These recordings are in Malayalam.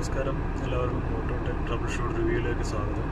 നമസ്കാരം എല്ലാവർക്കും ഓട്ടോടെക് ട്രബിൾ ഷൂട്ട് റിവ്യൂയിലേക്ക് സ്വാഗതം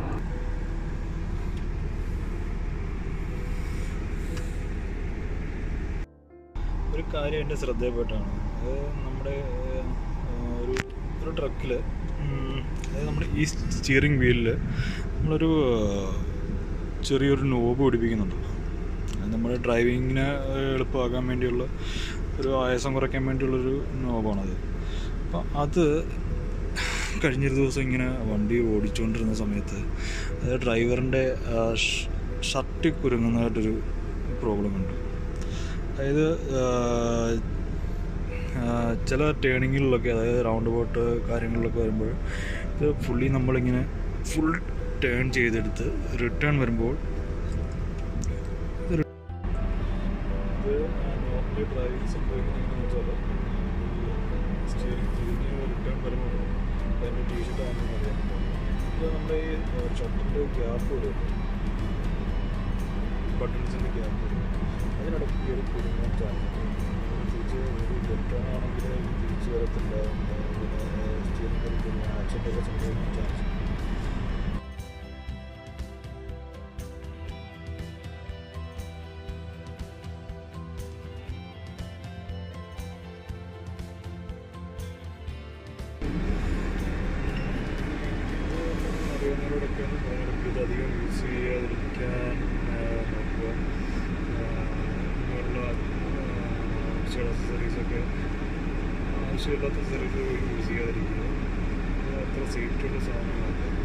ഒരു കാര്യം എൻ്റെ ശ്രദ്ധയിൽപ്പെട്ടാണ് അത് നമ്മുടെ ഏഹ്, ഒരു ഒരു ട്രക്കിൽ അതായത് നമ്മുടെ ഈ സ്റ്റിയറിംഗ് വീലിൽ നമ്മളൊരു ഏഹ്, ചെറിയൊരു നോബ് പിടിപ്പിക്കുന്നുണ്ട് അത് നമ്മുടെ ഡ്രൈവിങ്ങിന് എളുപ്പമാക്കാൻ വേണ്ടിയുള്ള ഒരു ആയാസം കുറയ്ക്കാൻ വേണ്ടിയുള്ളൊരു നോബാണത് അപ്പം അത് കഴിഞ്ഞൊരു ദിവസം ഇങ്ങനെ വണ്ടി ഓടിച്ചുകൊണ്ടിരുന്ന സമയത്ത് അത് ഡ്രൈവറിൻ്റെ ഷർട്ട് കുരുങ്ങുന്നതായിട്ടൊരു പ്രോബ്ലം ഉണ്ട് അതായത് ആഹ്, ആഹ്, ചില ടേണിങ്ങുകളിലൊക്കെ അതായത് റൗണ്ട് ബോട്ട് കാര്യങ്ങളിലൊക്കെ വരുമ്പോൾ ഇത് ഫുള്ളി നമ്മളിങ്ങനെ ഫുൾ ടേൺ ചെയ്തെടുത്ത് റിട്ടേൺ വരുമ്പോൾ ഇത് നോർമലി ഡ്രൈവിംഗ് സംഭവിക്കുന്നതെന്ന് വെച്ചാൽ സ്റ്റിയറിംഗ് തിരിഞ്ഞ് റിട്ടേൺ വരുമ്പോൾ അതിൻ്റെ ടീഷർട്ട് ആണെന്ന് അറിയാം ഇത് നമ്മുടെ ഈ ഷർട്ടിൻ്റെ ഗ്യാപ്പ് വരും ബട്ടൺസിൻ്റെ ഗ്യാപ്പ് വരും അതിനിടയ്ക്ക് കയറി കുടുങ്ങാൻ ചാൻസ് തിരിച്ച് ഒരു റിട്ടേൺ ആണെങ്കിൽ തിരിച്ച് വരത്തില്ല പിന്നെ സ്റ്റിയറിംഗ് കുടുങ്ങാൻ ആക്സിഡൻ്റ് ഒക്കെ സംഭവിക്കാൻ ചാൻസ് അറിയുന്നവരോടൊക്കെയാണ് പറയുന്നത് ഇത് അധികം യൂസ് ചെയ്യാതിരിക്കാൻ ആ, നോക്കുക ആ, ഇങ്ങനെയുള്ള ആവശ്യമുള്ള അക്സസറീസൊക്കെ ആവശ്യമില്ലാത്ത അക്സസറീസ് യൂസ് ചെയ്യാതിരിക്കുക ഇത് അത്ര സേഫ്റ്റിയുള്ള സാധനങ്ങളല്ല